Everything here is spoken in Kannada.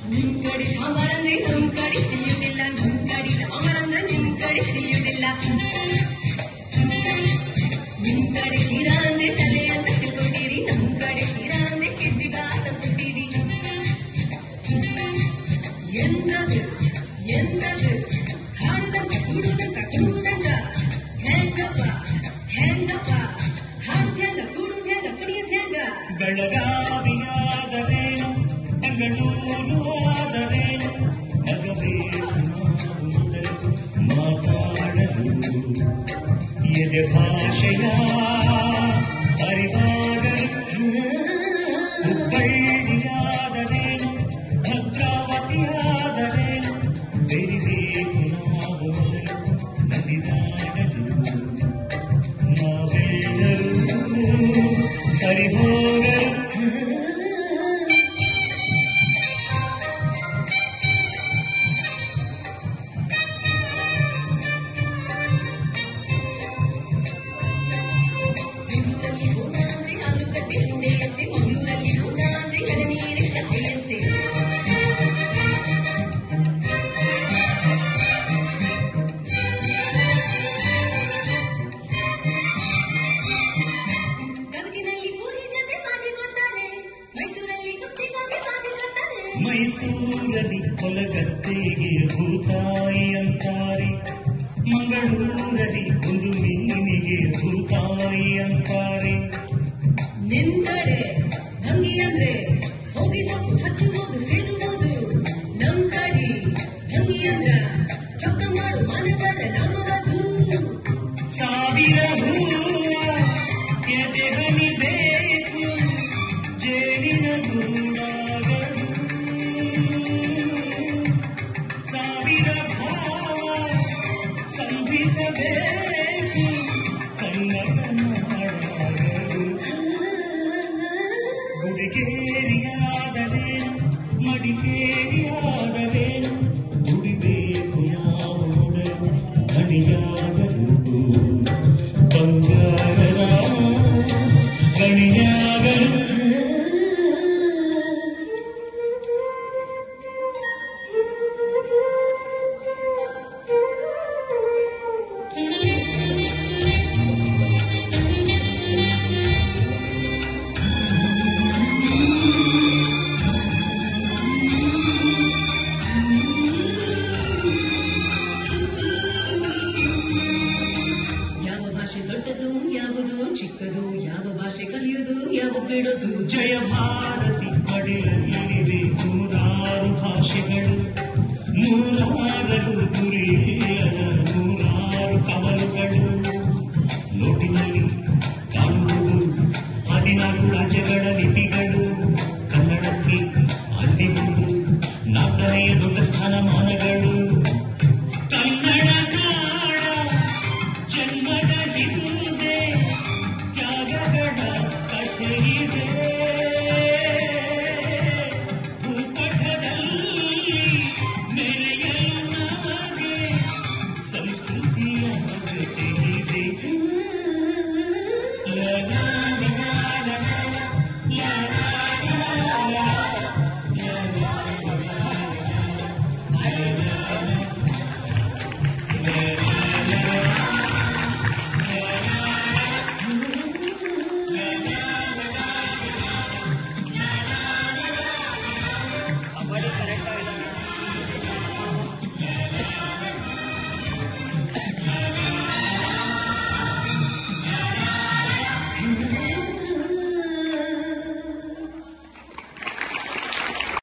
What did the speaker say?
ನಿಮ್ ಕಡೆ ಸಾಂಬಾರಂದ್ರೆ ನಮ್ ಕಡೆ ತಿಳಿಯುವುದಿಲ್ಲ ನಮ್ ಕಡೆ ಸಾಂಬಾರಂದ್ರೆ ನಿಮ್ ಕಡೆ ತಿಳಿಯುವುದಿಲ್ಲ ನಿಮ್ ಕಡೆ ಶಿರಾ ಅಂದ್ರೆ ತಲೆ ಅಂತ ತಿಳ್ಕೊತೀರಿ ನಮ್ ಕಡೆ ಶಿರಾ ಅಂದ್ರೆ ಕೇಸರಿ ಬಾತ್ ಅಂತೀವಿ ಎಂದದು ಎಂದದು ಹಾಡುದಂಗ ಕೂಡುದಂಗ ಕುಡುವುದಂಗ ಹೆಂಗಪ್ಪ ಹೆಂಗಪ್ಪ ಹಾಡುದ್ಯಾಂಗ ಕೂಡುದ್ಯಾಂಗ ಕುಡಿಯುದ್ಯಾಂಗ ಬೆಳಗಾವಿಯಾದರೇನು ಬೆಂಗಳೂರು ಆದರೇನು ನಗಬೇಕು ಮೊದಲು ಮಾತಾಡಲು ಎದೆ ಭಾಷೆಯ ಅರಿವಾಗಲು ಹುಬ್ಬಳ್ಳಿಯಾದರೇನು ಭದ್ರಾವತಿಯಾದರೇನು ಬೆರಿಬೇಕು ನಾವು ಮೊದಲು ನಲಿದಾಡಲು ನಾವೆಲ್ಲರೂ ಸರಿ ಹೋಗಲು ಬೆಂಗಳೂರಲ್ಲಿ ಹೂನ ಅಂದ್ರೆ ಆಲೂಗಡ್ಡೆ ಉಂಡೆಯಂತೆ ಮಂಗಳೂರಲ್ಲಿ ಹೂನ ಅಂದ್ರೆ ಎಳನೀರಿನ ಕಥೆಯಂತೆ ಗದಗಿನಲ್ಲಿ ಪೂರಿ ಜೊತೆ ಮಾಜಿ ಕೊಡ್ತಾರೆ ಮೈಸೂರಲ್ಲಿ ಕುಸ್ತಿಗಾಗಿ ಮಾಜಿ ಕೊಡ್ತಾರೆ ಮೈಸೂರಲ್ಲಿ ಕೊಲಗತ್ತೆಗೆ ಭೂತಾಯಿ ಅಂತಾರೆ ಮಂಗಳೂರಲ್ಲಿ ಒಂದು ಮೀನಿಗೆ ಭೂತಾಯಿ ಅಂತಾರೆ ನಿನ್ನಡೆ ಭಂಗಿ ಅಂದ್ರೆ ಹೋಗಿ ಸೊಪ್ಪು ಹಚ್ಚುವುದು ಸೇದುವುದು ನಮ್ ಕಡೆ ಭಂಗಿ ಅಂದ್ರ ಚೊಕ್ಕ ಮಾಡು ಮಾನವರ ನಾಮವದು ಸಾವಿರ ಹೂವ ಎದೆ ಹನಿ ಬೇಕು ಜೇನಿನ ಗೂಡಾಗಲು ಸಾವಿರ ಭಾವ ಸಂಧಿಸಬೇಕು ಕನ್ನಡ ನಾಡಾಗಲು ಗುಡಿಗೇರಿಯಾದರೇನು ಮಡಿಕೇರಿಯಾದರೇನು